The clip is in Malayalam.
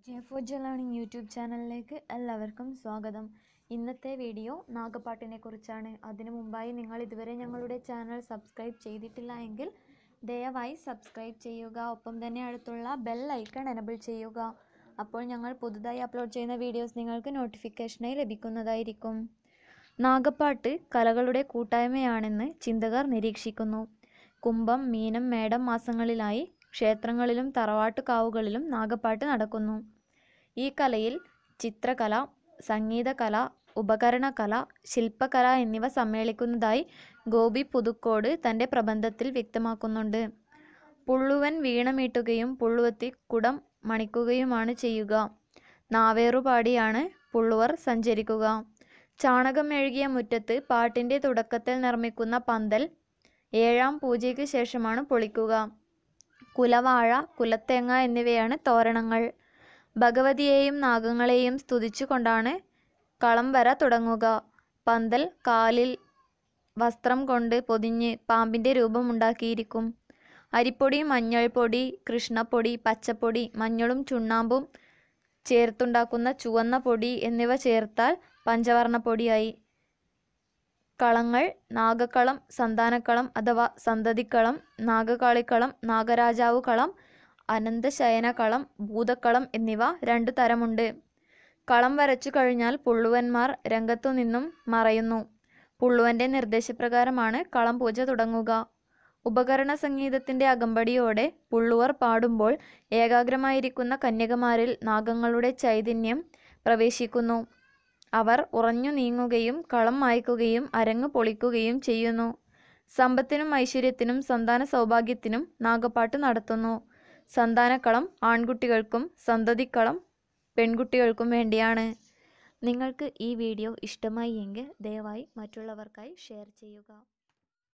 ജെഫോ ജലാണിങ് യൂട്യൂബ് ചാനലിലേക്ക് എല്ലാവർക്കും സ്വാഗതം ഇന്നത്തെ വീഡിയോ നാഗപ്പാട്ടിനെ കുറിച്ചാണ് അതിനു മുമ്പായി നിങ്ങൾ ഇതുവരെ ഞങ്ങളുടെ ചാനൽ സബ്സ്ക്രൈബ് ചെയ്തിട്ടില്ല എങ്കിൽ ദയവായി സബ്സ്ക്രൈബ് ചെയ്യുക ഒപ്പം തന്നെ അടുത്തുള്ള ബെൽ ഐക്കൺ എനബിൾ ചെയ്യുക അപ്പോൾ ഞങ്ങൾ പുതുതായി അപ്ലോഡ് ചെയ്യുന്ന വീഡിയോസ് നിങ്ങൾക്ക് നോട്ടിഫിക്കേഷനായി ലഭിക്കുന്നതായിരിക്കും നാഗപ്പാട്ട് കലകളുടെ കൂട്ടായ്മയാണെന്ന് ചിന്തകർ നിരീക്ഷിക്കുന്നു കുംഭം മീനം മേടം മാസങ്ങളിലായി ക്ഷേത്രങ്ങളിലും തറവാട്ടുകാവുകളിലും നാഗപ്പാട്ട് നടക്കുന്നു ഈ കലയിൽ ചിത്രകല സംഗീതകല ഉപകരണകല ശില്പകല എന്നിവ സമ്മേളിക്കുന്നതായി ഗോപി പുതുക്കോട് തൻ്റെ പ്രബന്ധത്തിൽ വ്യക്തമാക്കുന്നുണ്ട് പുള്ളുവൻ വീണമീട്ടുകയും പുള്ളുവത്തി കുടം മണിക്കുകയുമാണ് ചെയ്യുക നാവേറുപാടിയാണ് പുള്ളുവർ സഞ്ചരിക്കുക ചാണകം മെഴുകിയ മുറ്റത്ത് പാട്ടിൻ്റെ തുടക്കത്തിൽ നിർമ്മിക്കുന്ന പന്തൽ ഏഴാം പൂജയ്ക്ക് ശേഷമാണ് പൊളിക്കുക കുലവാഴ കുലത്തേങ്ങ എന്നിവയാണ് തോരണങ്ങൾ ഭഗവതിയെയും നാഗങ്ങളെയും സ്തുതിച്ചുകൊണ്ടാണ് കളം വര തുടങ്ങുക പന്തൽ കാലിൽ വസ്ത്രം കൊണ്ട് പൊതിഞ്ഞ് പാമ്പിൻ്റെ രൂപമുണ്ടാക്കിയിരിക്കും അരിപ്പൊടി മഞ്ഞൾപ്പൊടി കൃഷ്ണപ്പൊടി പച്ചപ്പൊടി മഞ്ഞളും ചുണ്ണാമ്പും ചേർത്തുണ്ടാക്കുന്ന ചുവന്ന പൊടി എന്നിവ ചേർത്താൽ പഞ്ചവർണ്ണപ്പൊടിയായി കളങ്ങൾ നാഗക്കളം സന്താനക്കളം അഥവാ സന്തതിക്കളം നാഗകാളിക്കളം നാഗരാജാവു കളം അനന്തശയനക്കളം ഭൂതക്കളം എന്നിവ രണ്ടു തരമുണ്ട് കളം വരച്ചു കഴിഞ്ഞാൽ പുള്ളുവന്മാർ രംഗത്തു നിന്നും മറയുന്നു പുള്ളുവന്റെ നിർദ്ദേശപ്രകാരമാണ് കളം പൂജ തുടങ്ങുക ഉപകരണ സംഗീതത്തിന്റെ അകമ്പടിയോടെ പുള്ളുവർ പാടുമ്പോൾ ഏകാഗ്രമായിരിക്കുന്ന കന്യകമാരിൽ നാഗങ്ങളുടെ ചൈതന്യം പ്രവേശിക്കുന്നു അവർ ഉറഞ്ഞു നീങ്ങുകയും കളം മായ്ക്കുകയും അരങ്ങ് പൊളിക്കുകയും ചെയ്യുന്നു സമ്പത്തിനും ഐശ്വര്യത്തിനും സന്താന സൗഭാഗ്യത്തിനും നാഗപ്പാട്ട് നടത്തുന്നു സന്താനക്കളം ആൺകുട്ടികൾക്കും സന്തതിക്കളം പെൺകുട്ടികൾക്കും വേണ്ടിയാണ് നിങ്ങൾക്ക് ഈ വീഡിയോ ഇഷ്ടമായി എങ്കിൽ ദയവായി മറ്റുള്ളവർക്കായി ഷെയർ ചെയ്യുക